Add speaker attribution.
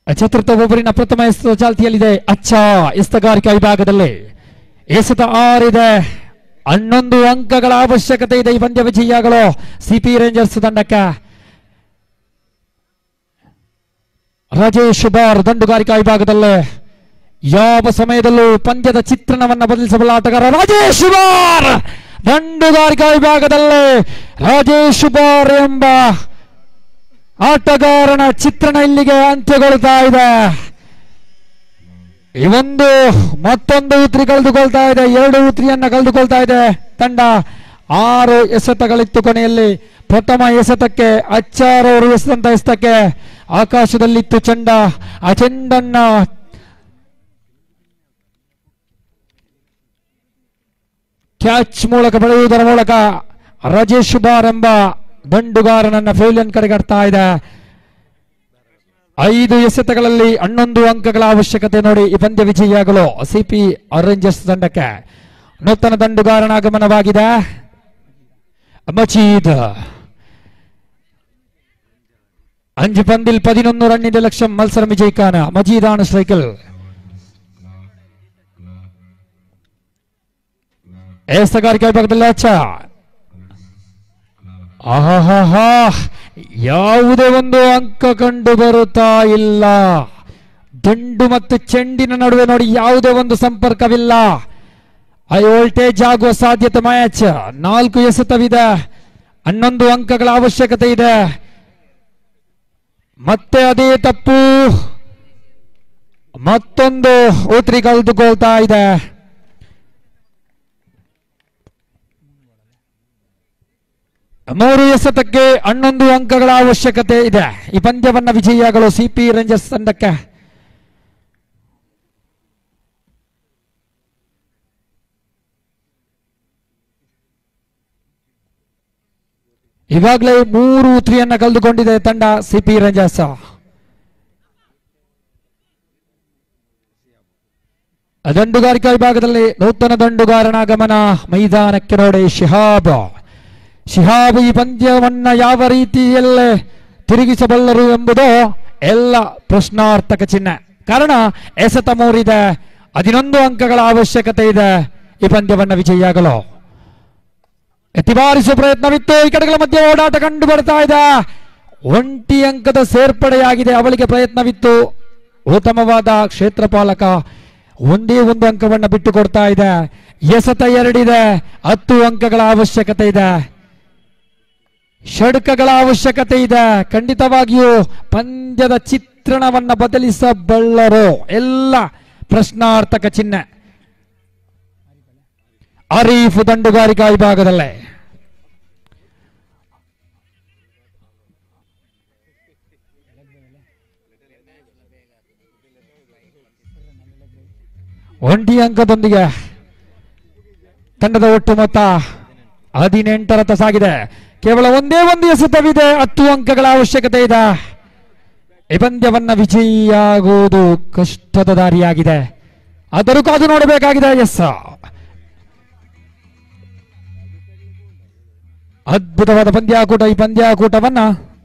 Speaker 1: ಚತುರ್ಥ ಒಬ್ಬರಿನ ಪ್ರಥಮ ಎಸೆತ ಚಾಲ್ತಿಯಲ್ಲಿದೆ ಅಚ್ಚ ಎಸ್ತಗಾರಿಕಾ ವಿಭಾಗದಲ್ಲಿ ಎಸೆತ ಆರಿದೆ ಹನ್ನೊಂದು ಅಂಕಗಳ ಅವಶ್ಯಕತೆ ಇದೆ ಈ ಪಂದ್ಯ ವಿಜಯಿಯಾಗಲು ಸಿಪಿ ರೇಂಜರ್ಸ್ ತಂಡಕ್ಕೆ ರಾಜೇಶ್ ಬಾರ್ ದಂಡುಗಾರಿಕಾ ವಿಭಾಗದಲ್ಲಿ ಯಾವ ಸಮಯದಲ್ಲೂ ಪಂದ್ಯದ ಚಿತ್ರಣವನ್ನ ಬದಲಿಸಬಲ್ಲ ಆಟಗಾರ ರಾಜೇಶ್ ಬಾರ್ ದಂಡುಗಾರಿಕಾ ವಿಭಾಗದಲ್ಲಿ ರಾಜೇಶ್ ಬಾರ್ ಎಂಬ ಆಟಗಾರನ ಚಿತ್ರಣ ಇಲ್ಲಿಗೆ ಅಂತ್ಯಗೊಳ್ತಾ ಇದೆ ಈ ಒಂದು ಮತ್ತೊಂದು ಉತ್ರಿ ಕಳೆದುಕೊಳ್ತಾ ಇದೆ ಎರಡು ಉತ್ರಿಯನ್ನ ಕಳೆದುಕೊಳ್ತಾ ಇದೆ ತಂಡ ಆರು ಎಸೆತಗಳಿತ್ತು ಕೊನೆಯಲ್ಲಿ ಪ್ರಥಮ ಎಸೆತಕ್ಕೆ ಅಚ್ಚಾರ್ ಅವರು ಎಸೆದಂತ ಎಸೆತಕ್ಕೆ ಆಕಾಶದಲ್ಲಿತ್ತು ಚೆಂಡ ಆ ಚೆಂಡನ್ನ ಕ್ಯಾಚ್ ಮೂಲಕ ಬೆಳೆಯುವುದರ ಮೂಲಕ ರಾಜೇಶ್ ಬಾರ್ ಎಂಬ ದಂಡುಗಾರನನ್ನ ಫೇಲಿಯನ್ ಕಡೆಗಟ್ತಾ ಇದೆ ಐದು ಎಸೆತಗಳಲ್ಲಿ ಹನ್ನೊಂದು ಅಂಕಗಳ ಅವಶ್ಯಕತೆ ನೋಡಿ ಈ ಪಂದ್ಯ ವಿಜಯಿಯಾಗಲು ಸಿಪಿ ಆರೆಂಜರ್ಸ್ ತಂಡಕ್ಕೆ ನೂತನ ದಂಡುಗಾರನ ಆಗಮನವಾಗಿದೆ മജീദ് അഞ്ച് പന്തിൽ പതിനൊന്ന് റണ്ണിന്റെ ലക്ഷ്യം മത്സരം വിജയിക്കാൻ മജീദാണ് സ്ട്രൈക്കിൽ ഏസകാരിക്കായി ഭാഗത്തിൽ അച്ഛ ಆಹಾಹಾ ಯಾವುದೇ ಒಂದು ಅಂಕ ಕಂಡು ಬರುತ್ತಾ ಇಲ್ಲ ದಂಡು ಮತ್ತು ಚೆಂಡಿನ ನಡುವೆ ನೋಡಿ ಯಾವುದೇ ಒಂದು ಸಂಪರ್ಕವಿಲ್ಲ ಹೈ ವೋಲ್ಟೇಜ್ ಆಗುವ ಸಾಧ್ಯತೆ ಮ್ಯಾಚ್ ನಾಲ್ಕು ಎಸೆತವಿದೆ ಹನ್ನೊಂದು ಅಂಕಗಳ ಅವಶ್ಯಕತೆ ಇದೆ ಮತ್ತೆ ಅದೇ ತಪ್ಪು ಮತ್ತೊಂದು ಉತ್ರಿ ಕಳೆದುಕೊಳ್ತಾ ಇದೆ ಮೂರು ಎಸೆತಕ್ಕೆ ಹನ್ನೊಂದು ಅಂಕಗಳ ಅವಶ್ಯಕತೆ ಇದೆ ಈ ಪಂದ್ಯವನ್ನ ವಿಜಯಿಯಾಗಲು ಸಿಪಿ ರೇಂಜರ್ಸ್ ತಂಡಕ್ಕೆ ಈಗಾಗಲೇ ಮೂರು ಉತ್ರಿಯನ್ನ ಕಳೆದುಕೊಂಡಿದೆ ತಂಡ ಸಿಪಿ ರೇಂಜರ್ಸ್ ದಂಡುಗಾರಿಕಾ ವಿಭಾಗದಲ್ಲಿ ನೂತನ ದಂಡುಗಾರನ ಆಗಮನ ಮೈದಾನಕ್ಕೆ ನೋಡಿ ಶಿಹಾಬ್ ಶಿಹಾಬ್ ಈ ಪಂದ್ಯವನ್ನ ಯಾವ ರೀತಿಯಲ್ಲೇ ತಿರುಗಿಸಬಲ್ಲರು ಎಂಬುದು ಎಲ್ಲ ಪ್ರಶ್ನಾರ್ಥಕ ಚಿಹ್ನೆ ಕಾರಣ ಎಸೆತ ಮೂರಿದೆ ಹದಿನೊಂದು ಅಂಕಗಳ ಅವಶ್ಯಕತೆ ಇದೆ ಈ ಪಂದ್ಯವನ್ನ ವಿಜಯಿಯಾಗಲು ಎತ್ತಿ ಬಾರಿಸುವ ಪ್ರಯತ್ನವಿತ್ತು ಈ ಕಡೆಗಳ ಮಧ್ಯೆ ಓಡಾಟ ಕಂಡು ಬರ್ತಾ ಇದೆ ಒಂಟಿ ಅಂಕದ ಸೇರ್ಪಡೆಯಾಗಿದೆ ಅವಳಿಗೆ ಪ್ರಯತ್ನವಿತ್ತು ಉತ್ತಮವಾದ ಕ್ಷೇತ್ರಪಾಲಕ ಒಂದೇ ಒಂದು ಅಂಕವನ್ನ ಬಿಟ್ಟು ಕೊಡ್ತಾ ಇದೆ ಎಸೆತ ಎರಡಿದೆ ಹತ್ತು ಅಂಕಗಳ ಅವಶ್ಯಕತೆ ಇದೆ ಷಡ್ಕಗಳ ಅವಶ್ಯಕತೆ ಇದೆ ಖಂಡಿತವಾಗಿಯೂ ಪಂದ್ಯದ ಚಿತ್ರಣವನ್ನ ಬದಲಿಸಬಲ್ಲರು ಎಲ್ಲ ಪ್ರಶ್ನಾರ್ಥಕ ಚಿಹ್ನೆ ಅರೀಫ್ ದಂಡುಗಾರಿಕಾ ವಿಭಾಗದಲ್ಲೇ ಒಂಟಿ ಅಂಕದೊಂದಿಗೆ ತಂಡದ ಒಟ್ಟು ಮೊತ್ತ ಹದಿನೆಂಟರತ್ತ ಸಾಗಿದೆ ಕೇವಲ ಒಂದೇ ಒಂದು ಎಸೆತವಿದೆ ಹತ್ತು ಅಂಕಗಳ ಅವಶ್ಯಕತೆ ಇದೆ ಈ ಪಂದ್ಯವನ್ನ ವಿಜಯಿಯಾಗುವುದು ಕಷ್ಟದ ದಾರಿಯಾಗಿದೆ ಆದರೂ ಕಾದು ನೋಡಬೇಕಾಗಿದೆ ಎಸ್ ಅದ್ಭುತವಾದ ಪಂದ್ಯಾಕೂಟ ಈ ಪಂದ್ಯಾಕೂಟವನ್ನ